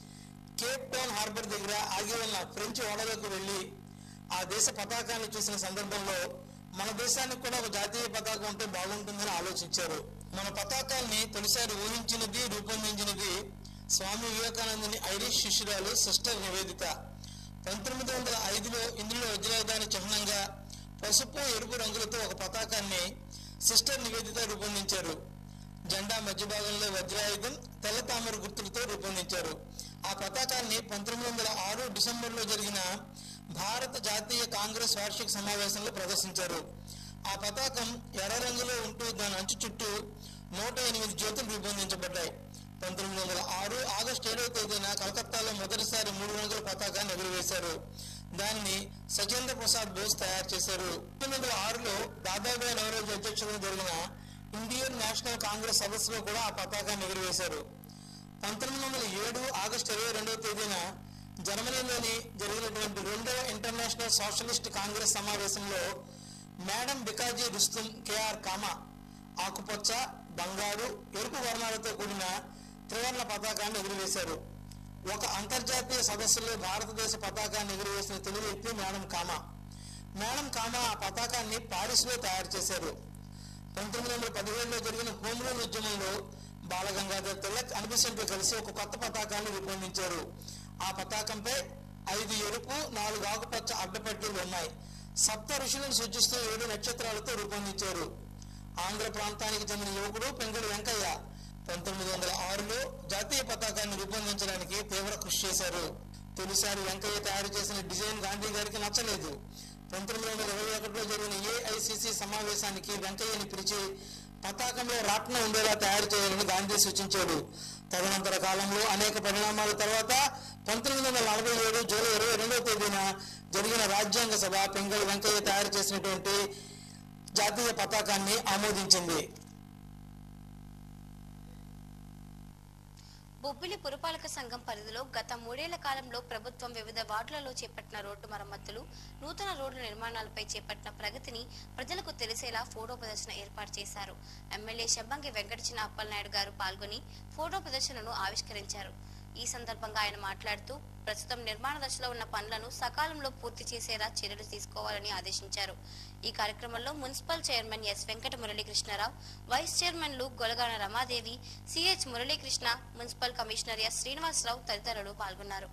కేప్ టౌన్ హార్బర్ దగ్గర ఆగి ఉన్న ఫ్రెంచ్ ఓడలకు వెళ్లి ఆ దేశ పతాకాన్ని చూసిన సందర్భంలో మన దేశానికి కూడా ఒక జాతీయ పతాకం ఉంటే బాగుంటుందని ఆలోచించారు మన పతాకాన్ని తొలిసారి ఊహించినది రూపొందించినది స్వామి వివేకానందని ఐరిష్ శిష్యురాలు సిస్టర్ నివేదిత పంతొమ్మిది వందల ఐదులో ఇందులో వజ్రాయుధాని చిహ్నంగా పసుపు ఎరుపు రంగులతో ఒక పతాకాన్ని సిస్టర్ నివేదిత రూపొందించారు జెండా మధ్య భాగంలో వజ్రాయుధం తెల్ల తామర గుర్తులతో రూపొందించారు ఆ పతాకాన్ని పంతొమ్మిది వందల ఆరు డిసెంబర్లో జరిగిన భారత జాతీయ కాంగ్రెస్ వార్షిక సమావేశంలో ప్రదర్శించారు ఆ పతాకం ఎర్ర రంగులో ఉంటూ దాని అంచు చుట్టూ నూట ఎనిమిది జ్యోతులు రూపొందించబడ్డాయి పంతొమ్మిది వందల ఆరు ఆగస్టు ఏడవ తేదీన కలకత్తాలో మొదటిసారి మూడు రంగుల పతాకాన్ని ఎగురవేశారు దాన్ని సజేంద్ర ప్రసాద్ బోస్ తయారు చేశారు పంతొమ్మిది వందల ఆరులో దాదాబాయి నవరోజు అధ్యక్షతన జరిగిన ఇండియన్ నేషనల్ కాంగ్రెస్ సదస్సులో కూడా ఆ పతాకాన్ని ఎగురవేశారు పంతొమ్మిది వందల ఏడు ఆగస్టు ఇరవై రెండవ తేదీన జర్మనీలోని జరిగినటువంటి రెండవ ఇంటర్నేషనల్ సోషలిస్ట్ కాంగ్రెస్ సమావేశంలో మేడం బికాజీ రుస్తుం కేఆర్ కామా ఆకుపచ్చ బంగారు ఎరుపు వర్ణాలతో కూడిన త్రివర్ణ పతాకాన్ని ఎగురవేశారు ఒక అంతర్జాతీయ సదస్సులో భారతదేశ పతాకాన్ని ఎగురవేసిన తొలి వ్యక్తి మేడం కామా మేడం కామా ఆ పతాకాన్ని పారిస్ లో తయారు చేశారు పంతొమ్మిది వందల పదిహేడులో జరిగిన హోమ్ రూల్ ఉద్యమంలో బాలగంగాధర్ తిలక్ అనిపిసెంట్తో కలిసి ఒక కొత్త పతాకాన్ని రూపొందించారు ఆ పతాకంపై ఐదు ఎరుపు నాలుగు ఆకుపచ్చ అడ్డపట్టీలు ఉన్నాయి సప్త ఋషులను సూచిస్తూ ఏడు నక్షత్రాలతో రూపొందించారు ఆంధ్ర ప్రాంతానికి చెందిన యువకుడు పెంగుడు వెంకయ్య పంతొమ్మిది వందల ఆరులో జాతీయ పతాకాన్ని రూపొందించడానికి తీవ్ర కృషి చేశారు తొలిసారి వెంకయ్య తయారు చేసిన డిజైన్ గాంధీ గారికి నచ్చలేదు పంతొమ్మిది వందల ఇరవై ఒకటిలో జరిగిన ఏఐసిసి సమావేశానికి వెంకయ్యని పిలిచి పతాకంలో రాట్నం ఉండేలా తయారు చేయాలని గాంధీ సూచించాడు తదనంతర కాలంలో అనేక పరిణామాల తర్వాత పంతొమ్మిది వందల నలభై ఏడు జూలై ఇరవై రెండవ తేదీన జరిగిన రాజ్యాంగ సభ పెంగళ వెంకయ్య తయారు చేసినటువంటి జాతీయ పతాకాన్ని ఆమోదించింది బొబ్బిలి పురపాలక సంఘం పరిధిలో గత మూడేళ్ల కాలంలో ప్రభుత్వం వివిధ వార్డులలో చేపట్టిన రోడ్డు మరమ్మతులు నూతన రోడ్ల నిర్మాణాలపై చేపట్టిన ప్రగతిని ప్రజలకు తెలిసేలా ఫోటో ప్రదర్శన ఏర్పాటు చేశారు ఎమ్మెల్యే శబ్బంగి వెంకటచిన అప్పలనాయుడు గారు పాల్గొని ఫోటో ప్రదర్శనను ఆవిష్కరించారు ఈ సందర్భంగా ఆయన మాట్లాడుతూ ప్రస్తుతం నిర్మాణ దశలో ఉన్న పనులను సకాలంలో పూర్తి చేసేలా చర్యలు తీసుకోవాలని ఆదేశించారు ఈ కార్యక్రమంలో municipal chairman S Venkata Muralikrishnarao vice చైర్మన్లు Golagana Ramadevi CH Muralikrishna municipal commissioner S Srinivasarao తదితరులు పాల్గొన్నారు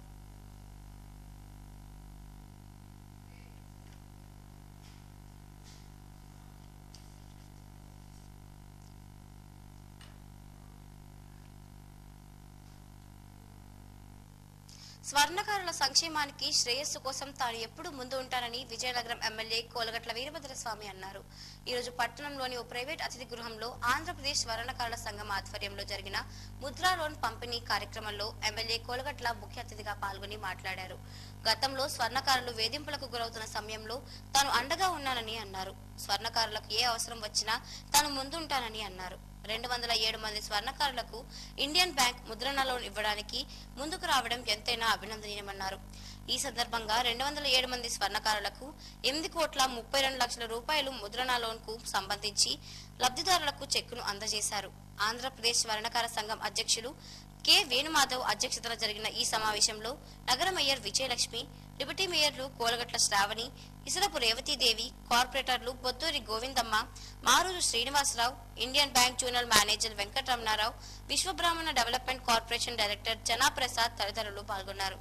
స్వర్ణకారుల సంక్షేమానికి శ్రేయస్సు కోసం తాను ఎప్పుడు ముందు ఉంటానని విజయనగరం ఎమ్మెల్యే కోలగట్ల వీరభద్రస్వామి అన్నారు ఈ రోజు పట్టణంలోని ఓ ప్రైవేట్ అతిథి గృహంలో ఆంధ్రప్రదేశ్ స్వర్ణకారుల సంఘం ఆధ్వర్యంలో జరిగిన ముద్రా లోన్ పంపిణీ కార్యక్రమంలో ఎమ్మెల్యే కోలగట్ల ముఖ్య అతిథిగా పాల్గొని మాట్లాడారు గతంలో స్వర్ణకారులు వేధింపులకు గురవుతున్న సమయంలో తాను అండగా ఉన్నానని అన్నారు స్వర్ణకారులకు ఏ అవసరం వచ్చినా తాను ముందుంటానని అన్నారు రెండు వందల ఏడు మంది స్వర్ణకారులకు ఇండియన్ బ్యాంక్ ముద్రణ లోన్ ఇవ్వడానికి ముందుకు రావడం ఎంతైనా అభినందనీయమన్నారు ఈ సందర్భంగా రెండు వందల ఏడు మంది స్వర్ణకారులకు ఎనిమిది కోట్ల ముప్పై రెండు లక్షల రూపాయలు ముద్రణ లోన్ కు సంబంధించి లబ్ధిదారులకు చెక్కును అందజేశారు ఆంధ్రప్రదేశ్ స్వర్ణకార సంఘం అధ్యక్షులు కె వేణుమాధవ్ అధ్యక్షతన జరిగిన ఈ సమావేశంలో నగర మేయర్ విజయలక్ష్మి డిప్యూటీ మేయర్లు కోలగట్ల శ్రావణి ఇసురపు రేవతీదేవి కార్పొరేటర్లు Bothuri Govindamma Maruru Srinivasarao Indian bank junior manager Venkataramanarao Vishwabrahmana development corporation director Janaprasad తదితరులు పాల్గొన్నారు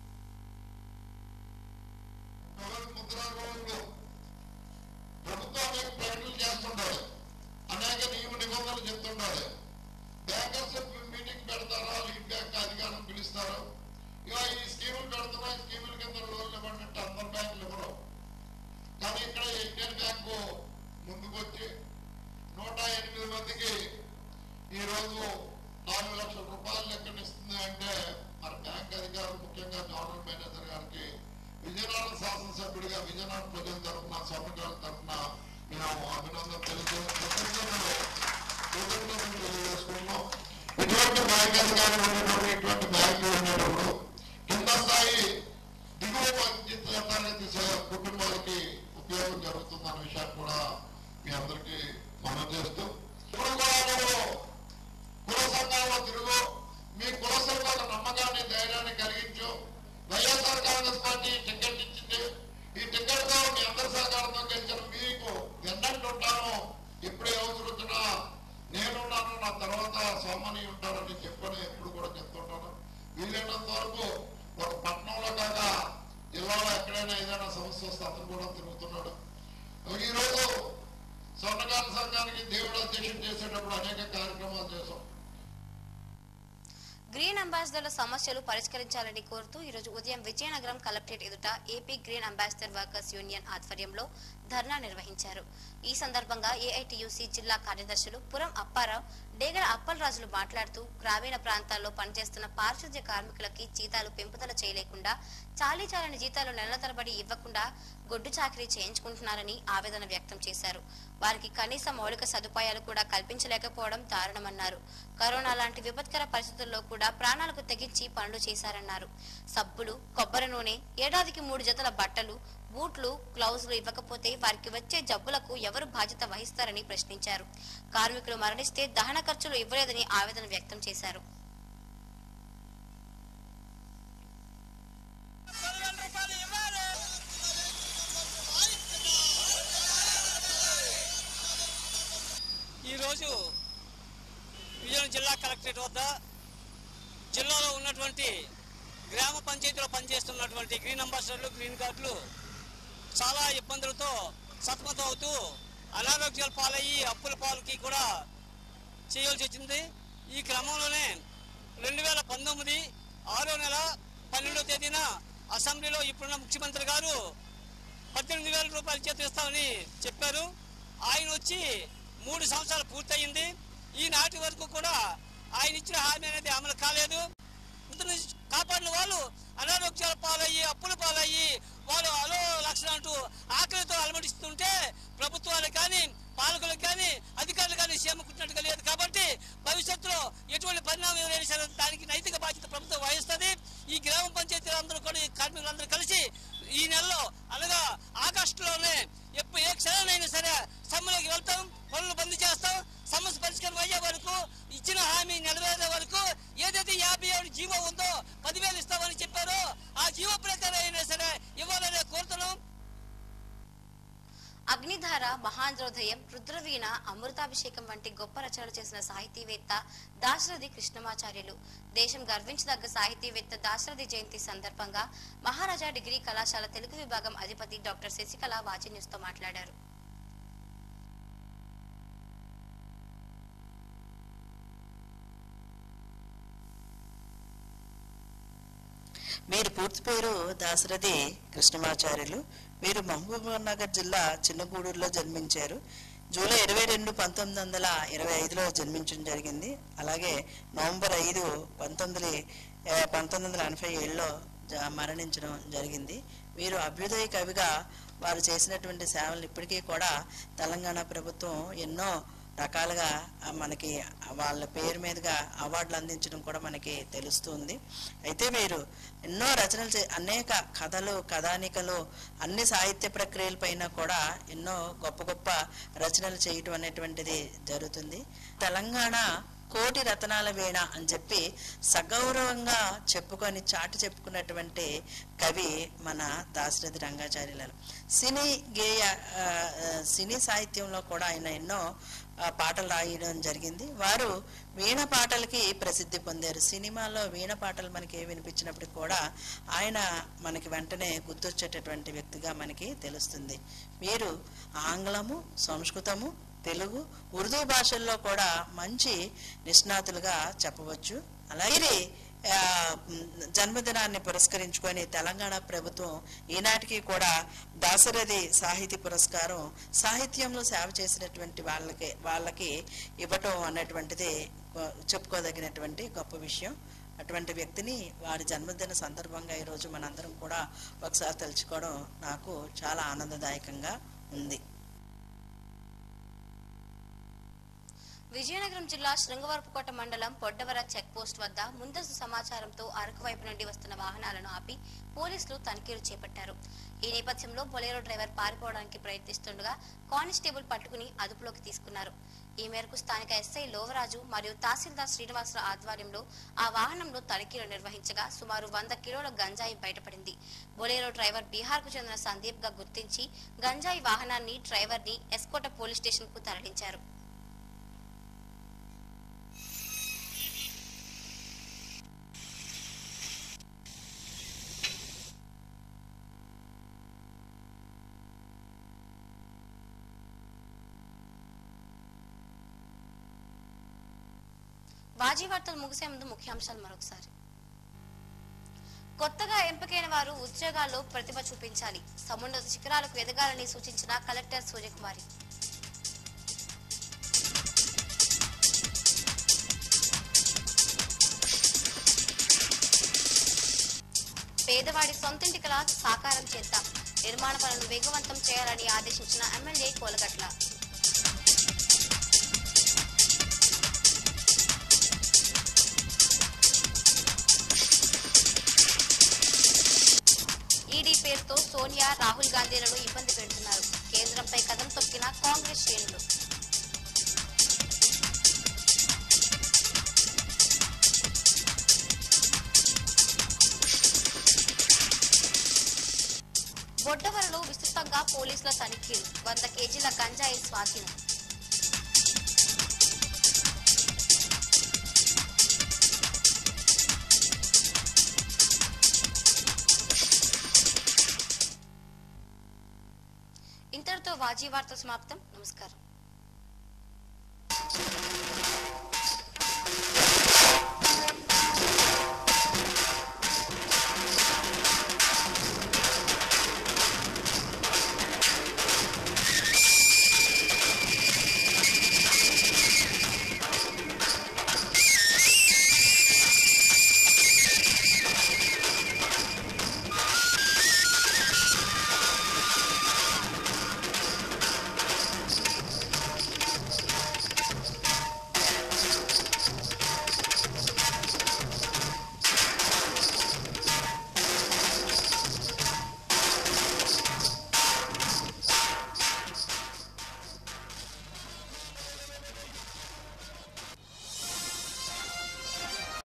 ప్రభుత్వం అనేక ప్రకటనలు చేస్తుండాలి అనేక నియమ నిబంధనలు చెప్తుండాలి బ్యాంకర్స్ మీటింగ్ పెడతారా లీడ్ బ్యాంక్ అధికారం పిలుస్తారు ఇక ఈ స్కీములు పెడుతున్నా ఈ స్కీముల కింద లోన్లు ఇవ్వమంటే అందరు బ్యాంకులు ఇవ్వరు కానీ ఇక్కడ ఇండియన్ బ్యాంకు ముందుకు వచ్చి నూట ఎనిమిది మందికి ఈ రోజు నాలుగు లక్షల రూపాయలు లెక్కన ఇస్తుంది అంటే మరి బ్యాంక్ అధికారులు ముఖ్యంగా జనరల్ మేనేజర్ గారికి విజయనగరం శాసనసభ్యుడిగా విజయనగరం ప్రజల తరఫున స్వర్ణకాల తరఫున మేము అభినందన తెలియజే కృతజ్ఞతలు కృతజ్ఞతలు తెలియజేసుకున్నాం ఇటువంటి బ్యాంక్ అధికారులు ఉండేటప్పుడు ఇటువంటి బ్యాంకులు ఉండేటప్పుడు కింద స్థాయి దిగువ మధ్య తరగతి స- కుటుంబాలకి ఉపయోగం జరుగుతుందన్న విషయాన్ని కూడా మీ అందరికీ మనం చేస్తూ ఇప్పుడు కూడా నువ్వు కుల సంఘాల్లో తిరుగు మీ కుల సంఘాల నమ్మకాన్ని ధైర్యాన్ని కలిగించు వైఎస్ఆర్ కాంగ్రెస్ పార్టీ టికెట్ ఇచ్చింది ఈ టికెట్ తో మీ అందరి సహకారంతో గెలిచిన మీకు ఎన్నట్టు ఉంటాను ఎప్పుడు ఏ అవసరం వచ్చినా నేనున్నాను నా తర్వాత సామాన్య ఉంటారని చెప్పని ఎప్పుడు కూడా చెప్తుంటాను వీలైనంత వరకు ఒక పట్టణంలో కాక జిల్లాలో ఎక్కడైనా ఏదైనా సమస్య వస్తే అతను కూడా తిరుగుతున్నాడు ఈ రోజు స్వర్ణకార సంఘానికి దేవుడు అధ్యక్షుడు చేసేటప్పుడు అనేక కార్యక్రమాలు చేశాం గ్రీన్ అంబాసిడర్ల సమస్యలు పరిష్కరించాలని కోరుతూ ఈ రోజు ఉదయం విజయనగరం కలెక్టరేట్ ఎదుట AP green ambassador workers union ఆధ్వర్యంలో ధర్నా నిర్వహించారు ఈ సందర్భంగా ఏఐటియుసి జిల్లా కార్యదర్శులు పురం అప్పారావు డేగల అప్పలరాజులు మాట్లాడుతూ గ్రామీణ ప్రాంతాల్లో పనిచేస్తున్న పారిశుద్ధ్య కార్మికులకి జీతాలు పెంపుదల చేయలేకుండా చాలీ చాలని జీతాలు నెలల తరబడి ఇవ్వకుండా గొడ్డు చాకరీ చేయించుకుంటున్నారని ఆవేదన వ్యక్తం చేశారు వారికి కనీస మౌలిక సదుపాయాలు కూడా కల్పించలేకపోవడం దారుణమన్నారు కరోనా లాంటి విపత్కర పరిస్థితుల్లో కూడా ప్రాణాలకు తెగించి పనులు చేశారన్నారు సబ్బులు కొబ్బరి నూనె ఏడాదికి మూడు జతల బట్టలు బూట్లు గ్లౌజులు ఇవ్వకపోతే వారికి వచ్చే జబ్బులకు ఎవరు బాధ్యత వహిస్తారని ప్రశ్నించారు కార్మికులు మరణిస్తే దహన ఖర్చులు ఇవ్వలేదని ఆవేదన వ్యక్తం చేశారు ఈరోజు విజయనగరం జిల్లా కలెక్టరేట్ వద్ద జిల్లాలో ఉన్నటువంటి గ్రామ పంచాయతీలో పనిచేస్తున్నటువంటి గ్రీన్ అంబాసిడర్లు గ్రీన్ కార్డులు చాలా ఇబ్బందులతో సతమతం అవుతూ అనారోగ్యాల పాలయ్యి అప్పుల పాలకి కూడా చేయాల్సి వచ్చింది ఈ క్రమంలోనే రెండు వేల పంతొమ్మిది ఆరో నెల పన్నెండో తేదీన అసెంబ్లీలో ఇప్పుడున్న ముఖ్యమంత్రి గారు పద్దెనిమిది వేల రూపాయలు చేతి ఇస్తామని చెప్పారు ఆయన వచ్చి మూడు సంవత్సరాలు పూర్తయింది ఈనాటి వరకు కూడా ఆయన ఇచ్చిన హామీ అనేది అమలు కాలేదు ఇంతను కాపాడిన వాళ్ళు అనారోగ్యాల పాలయ్యి అప్పుల పాలయ్యి వాళ్ళు అలో లక్షలు అంటూ ఆకలితో అలమటిస్తుంటే ప్రభుత్వాలు కానీ పాలకులకు కానీ అధికారులు కానీ సేమకుంటున్నట్టుగా లేదు కాబట్టి భవిష్యత్తులో ఎటువంటి పరిణామం ఎవరైనా సరే దానికి నైతిక బాధ్యత ప్రభుత్వం వహిస్తుంది ఈ గ్రామ పంచాయతీలందరూ కూడా ఈ కార్మికులందరూ కలిసి ఈ నెలలో అనగా ఆగస్టులోనే ఎప్పుడు ఏ క్షణమైనా సరే సమ్మెలోకి వెళ్తాం పనులు బంద్ చేస్తాం సమస్య పరిష్కారం అయ్యే వరకు ఇచ్చిన హామీ నెరవేరే వరకు ఏదైతే యాభై ఏడు జీవో ఉందో పదివేలు ఇస్తామని చెప్పారో ఆ జీవో ప్రకారం అయినా సరే ఇవ్వాలని కోరుతున్నాం అగ్నిధార మహాంధ్రోదయం రుద్రవీణ అమృతాభిషేకం వంటి గొప్ప రచనలు చేసిన సాహితీవేత్త దాశరథి కృష్ణమాచార్యులు దేశం గర్వించదగ్గ సాహితీవేత్త దాశరథి జయంతి సందర్భంగా మహారాజా డిగ్రీ కళాశాల తెలుగు విభాగం అధిపతి డాక్టర్ శశికళ వాచి న్యూస్ తో మాట్లాడారు వీరి పూర్తి పేరు దాశరథి కృష్ణమాచార్యులు వీరు మహబూబ్ నగర్ జిల్లా చిన్నగూడూరులో జన్మించారు జూలై ఇరవై రెండు పంతొమ్మిది వందల ఇరవై ఐదులో జన్మించడం జరిగింది అలాగే నవంబర్ ఐదు పంతొమ్మిది ఆ, పంతొమ్మిది వందల ఎనభై ఏడులో జ- మరణించడం జరిగింది వీరు అభ్యుదయ కవిగా వారు చేసినటువంటి సేవలు ఇప్పటికీ కూడా తెలంగాణ ప్రభుత్వం ఎన్నో రకాలుగా ఆ, మనకి వాళ్ళ పేరు మీదుగా అవార్డులు అందించడం కూడా మనకి తెలుస్తుంది అయితే వీరు ఎన్నో రచనలు చే అనేక కథలు కథానికలు అన్ని సాహిత్య ప్రక్రియలపైన కూడా ఎన్నో గొప్ప గొప్ప రచనలు చేయటం అనేటువంటిది జరుగుతుంది తెలంగాణ కోటి రతనాల వీణ అని చెప్పి సగౌరవంగా చెప్పుకొని చాటి చెప్పుకున్నటువంటి కవి మన దాశరథి రంగాచార్యులు సినీ గేయ ఆ, ఆ, సినీ సాహిత్యంలో కూడా ఆయన ఎన్నో ఆ, పాటలు రాయడం జరిగింది వారు వీణ పాటలకి ప్రసిద్ధి పొందారు సినిమాలో వీణ పాటలు మనకి వినిపించినప్పుడు కూడా ఆయన మనకి వెంటనే గుర్తొచ్చేటటువంటి వ్యక్తిగా మనకి తెలుస్తుంది వీరు ఆంగ్లము సంస్కృతము తెలుగు ఉర్దూ భాషల్లో కూడా మంచి నిష్ణాతులుగా చెప్పవచ్చు అలాగే ఆ, మ్, జన్మదినాన్ని పురస్కరించుకొని తెలంగాణ ప్రభుత్వం ఈనాటికి కూడా దాశరథి సాహితీ పురస్కారం సాహిత్యంలో సేవ చేసినటువంటి వాళ్ళకి వాళ్ళకి ఇవ్వటం అన్నటువంటిది గొ- చెప్పుకోదగినటువంటి గొప్ప విషయం అటువంటి వ్యక్తిని వారి జన్మదిన సందర్భంగా ఈరోజు మనందరం కూడా ఒకసారి తలుచుకోవడం నాకు చాలా ఆనందదాయకంగా ఉంది విజయనగరం జిల్లా శృంగవరపుకోట మండలం పొడ్డవర చెక్ పోస్ట్ వద్ద ముందస్తు సమాచారంతో అరకు వైపు నుండి వస్తున్న వాహనాలను ఆపి పోలీసులు తనిఖీలు చేపట్టారు ఈ నేపథ్యంలో బొలేరో డ్రైవర్ పారిపోవడానికి ప్రయత్నిస్తుండగా కానిస్టేబుల్ పట్టుకుని అదుపులోకి తీసుకున్నారు ఈ మేరకు స్థానిక ఎస్ఐ లోవరాజు మరియు తహసీల్దార్ శ్రీనివాసరావు ఆధ్వర్యంలో ఆ వాహనంలో తనిఖీలు నిర్వహించగా సుమారు వంద కిలోల గంజాయి బయటపడింది బొలేరో డ్రైవర్ బీహార్కు చెందిన సందీప్ గా గుర్తించి గంజాయి వాహనాన్ని డ్రైవర్ ని ఎస్కోట పోలీస్ స్టేషన్ కు తరలించారు బాజీ వార్తలు ముగిసే ముందు ముఖ్యాంశాలు మరొకసారి కొత్తగా ఎంపికైన వారు ఉద్యోగాల్లో ప్రతిభ చూపించాలి సమున్నత శిఖరాలకు ఎదగాలని సూచించిన కలెక్టర్ సూర్యకుమారి పేదవాడి సొంతింటి కళ సాకారం చేద్దాం నిర్మాణ పనులు వేగవంతం చేయాలని ఆదేశించిన ఎమ్మెల్యే కోలగట్ల ఈడీ పేరుతో సోనియా రాహుల్ గాంధీలను ఇబ్బంది పెడుతున్నారు కేంద్రంపై కదం తొక్కిన కాంగ్రెస్ శ్రేణులు బొడ్డవరలో విస్తృతంగా పోలీసుల తనిఖీలు వంద కేజీల గంజాయి స్వాధీనం ఇంతటితో వాజీ వార్త సమాప్తం నమస్కారం